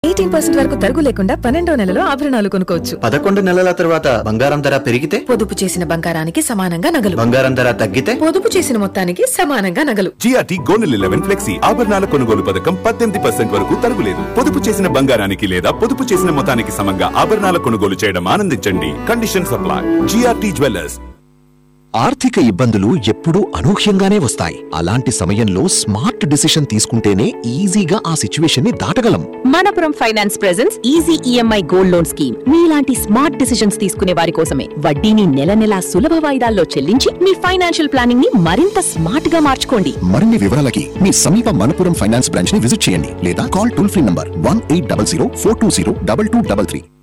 eighteen percent వరకు తరుగు లేకుండా పన్నెండో నెలలో ఆభరణాలు కొనుక్కోవచ్చు పదకొండు నెలల తర్వాత బంగారం ధర పెరిగితే పొదుపు చేసిన బంగారానికి సమానంగా నగలు బంగారం ధర తగ్గితే పొదుపు చేసిన మొత్తానికి సమానంగా నగలు జిఆర్టీ గోల్డ్ లెవెన్ ఫ్లెక్సీ ఆభరణాల కొనుగోలు పథకం పద్దెనిమిది పర్సెంట్ వరకు తరుగులేదు పొదుపు చేసిన బంగారానికి లేదా పొదుపు చేసిన మొత్తానికి సమంగా ఆభరణాల కొనుగోలు చేయడం ఆనందించండి కండిషన్ సప్లై జిఆర్టీ జ్యువెలర్స్ ఆర్థిక ఇబ్బందులు ఎప్పుడూ అనూహ్యంగానే వస్తాయి అలాంటి సమయంలో స్మార్ట్ డిసిషన్ తీసుకుంటేనే ఈజీగా ఆ సిచ్యువేషన్ ని దాటగలం Manappuram finance presence easy EMI gold loan scheme మీలాంటి స్మార్ట్ డిసిషన్స్ తీసుకునే వారి కోసమే వడ్డీని నెల నెలా సులభ వాయిదాల్లో చెల్లించి మీ ఫైనాన్షియల్ ప్లానింగ్ ని మరింత స్మార్ట్ గా మార్చుకోండి మరిన్ని వివరాలకి మీ సమీప మనపురం ఫైనాన్స్ బ్రాంచ్ ని విజిట్ చేయండి లేదా call toll free number one eight double zero four two zero double two double three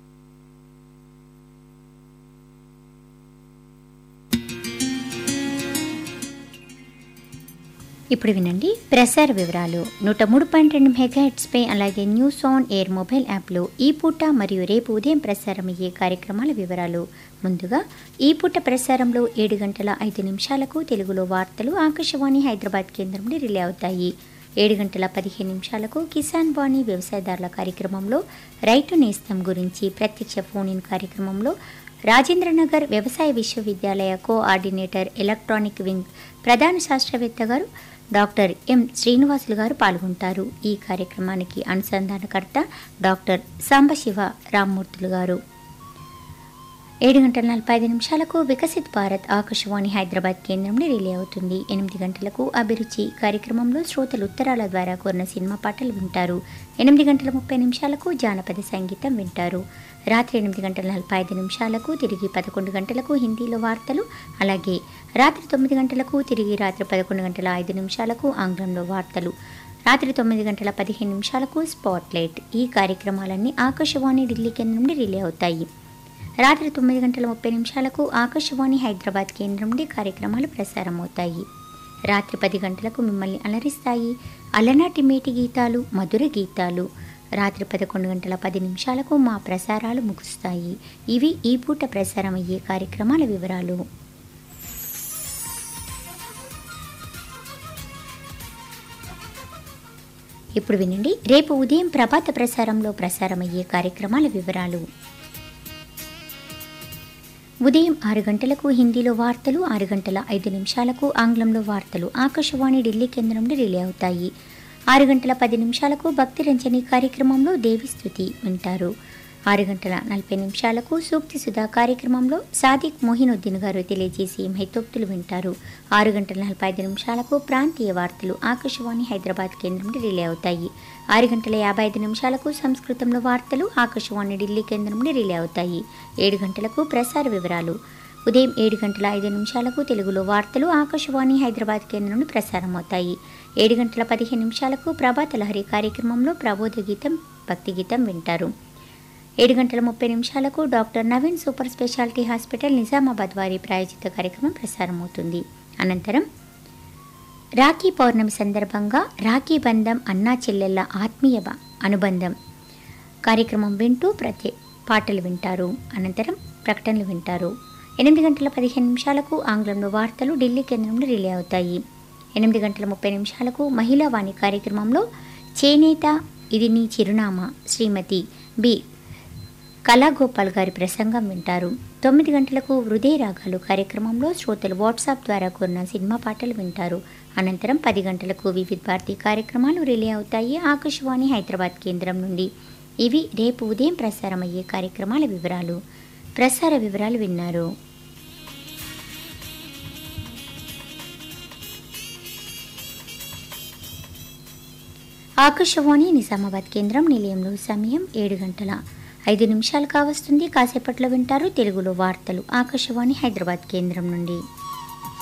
ఇప్పుడు వినండి ప్రసార వివరాలు నూట మూడు పాయింట్ రెండు మెగాహెట్స్పై అలాగే న్యూస్ ఆన్ ఎయిర్ మొబైల్ యాప్లో ఈ పూట మరియు రేపు ఉదయం ప్రసారమయ్యే కార్యక్రమాల వివరాలు ముందుగా ఈ పూట ప్రసారంలో ఏడు గంటల ఐదు నిమిషాలకు తెలుగులో వార్తలు ఆకాశవాణి హైదరాబాద్ కేంద్రం నుండి రిలే అవుతాయి ఏడు గంటల పదిహేను నిమిషాలకు కిసాన్ వాణి వ్యవసాయదారుల కార్యక్రమంలో రైతు నేస్తం గురించి ప్రత్యక్ష ఫోన్ ఇన్ కార్యక్రమంలో రాజేంద్రనగర్ వ్యవసాయ విశ్వవిద్యాలయ కోఆర్డినేటర్ ఎలక్ట్రానిక్ వింగ్ ప్రధాన శాస్త్రవేత్త గారు డాక్టర్ ఎం శ్రీనివాసులు గారు పాల్గొంటారు ఈ కార్యక్రమానికి అనుసంధానకర్త డాక్టర్ సాంబశివ రామ్మూర్తులు గారు ఏడు గంటల నలభై ఐదు నిమిషాలకు వికసిత్ భారత్ ఆకాశవాణి హైదరాబాద్ కేంద్రం నుండి రిలే అవుతుంది ఎనిమిది గంటలకు అభిరుచి కార్యక్రమంలో శ్రోతలు ఉత్తరాల ద్వారా కోరిన సినిమా పాటలు వింటారు ఎనిమిది గంటల ముప్పై నిమిషాలకు జానపద సంగీతం వింటారు రాత్రి ఎనిమిది గంటల నలభై ఐదు నిమిషాలకు తిరిగి పదకొండు గంటలకు హిందీలో వార్తలు అలాగే రాత్రి తొమ్మిది గంటలకు తిరిగి రాత్రి పదకొండు గంటల ఐదు నిమిషాలకు ఆంగ్లంలో వార్తలు రాత్రి తొమ్మిది గంటల పదిహేను నిమిషాలకు స్పాట్లైట్ ఈ కార్యక్రమాలన్నీ ఆకాశవాణి ఢిల్లీ కేంద్రం నుండి రిలే అవుతాయి రాత్రి తొమ్మిది గంటల ముప్పై నిమిషాలకు ఆకాశవాణి హైదరాబాద్ కేంద్రం నుండి కార్యక్రమాలు ప్రసారం అవుతాయి రాత్రి పది గంటలకు మిమ్మల్ని అలరిస్తాయి అలనాటి మేటి గీతాలు మధుర గీతాలు రాత్రి పదకొండు గంటల పది నిమిషాలకు మా ప్రసారాలు ముగుస్తాయి ఇవి ఈ పూట ప్రసారం అయ్యే కార్యక్రమాల వివరాలు ఇప్పుడు వినండి రేపు ఉదయం ప్రభాత ప్రసారంలో ప్రసారమయ్యే కార్యక్రమాల వివరాలు ఉదయం ఆరు గంటలకు హిందీలో వార్తలు ఆరు గంటల ఐదు నిమిషాలకు ఆంగ్లంలో వార్తలు ఆకాశవాణి ఢిల్లీ కేంద్రం నుండి రిలే అవుతాయి ఆరు గంటల పది నిమిషాలకు భక్తి రంజని కార్యక్రమంలో దేవిస్తుతి వింటారు ఆరు గంటల నలభై నిమిషాలకు సూక్తి సుధా కార్యక్రమంలో సాదిక్ మొహినుద్దీన్ గారు తెలియజేసి మైతోక్తులు వింటారు ఆరు గంటల నలభై ఐదు నిమిషాలకు ప్రాంతీయ వార్తలు ఆకాశవాణి హైదరాబాద్ కేంద్రం నుండి రిలే అవుతాయి ఆరు గంటల యాభై ఐదు నిమిషాలకు సంస్కృతంలో వార్తలు ఆకాశవాణి ఢిల్లీ కేంద్రం నుండి రిలే అవుతాయి ఏడు గంటలకు ప్రసార వివరాలు ఉదయం ఏడు గంటల ఐదు నిమిషాలకు తెలుగులో వార్తలు ఆకాశవాణి హైదరాబాద్ కేంద్రం నుండి ప్రసారం అవుతాయి ఏడు గంటల పదిహేను నిమిషాలకు ప్రభాత లహరి కార్యక్రమంలో ప్రబోధ గీతం భక్తి గీతం వింటారు ఏడు గంటల ముప్పై నిమిషాలకు doctor Naveen super speciality hospital Nizamabad వారి ప్రాయోజిత కార్యక్రమం ప్రసారమవుతుంది అనంతరం రాఖీ పౌర్ణమి సందర్భంగా రాఖీ బంధం అన్నా చెల్లెళ్ళ ఆత్మీయ బ- అనుబంధం కార్యక్రమం వింటూ ప్రతి పాటలు వింటారు అనంతరం ప్రకటనలు వింటారు ఎనిమిది గంటల పదిహేను నిమిషాలకు ఆంగ్లంలో వార్తలు ఢిల్లీ కేంద్రం నుండి రిలే అవుతాయి ఎనిమిది గంటల ముప్పై నిమిషాలకు మహిళా వాణి కార్యక్రమంలో చేనేత ఇది నీ చిరునామా శ్రీమతి బి కళాగోపాల్ గారి ప్రసంగం వింటారు తొమ్మిది గంటలకు హృదయ రాగాలు కార్యక్రమంలో శ్రోతలు వాట్సాప్ ద్వారా కోరిన సినిమా పాటలు వింటారు అనంతరం పది గంటలకు వివిధ భారతి కార్యక్రమాలు రిలే అవుతాయి ఆకాశవాణి హైదరాబాద్ కేంద్రం నుండి ఇవి రేపు ఉదయం ప్రసారమయ్యే కార్యక్రమాల వివరాలు ప్రసార వివరాలు విన్నారు ఆకాశవాణి నిజామాబాద్ కేంద్రం నిలయంలో సమయం ఏడు గంటల ఐదు నిమిషాలు కావస్తుంది కాసేపట్లో వింటారు తెలుగులో వార్తలు ఆకాశవాణి హైదరాబాద్ కేంద్రం నుండి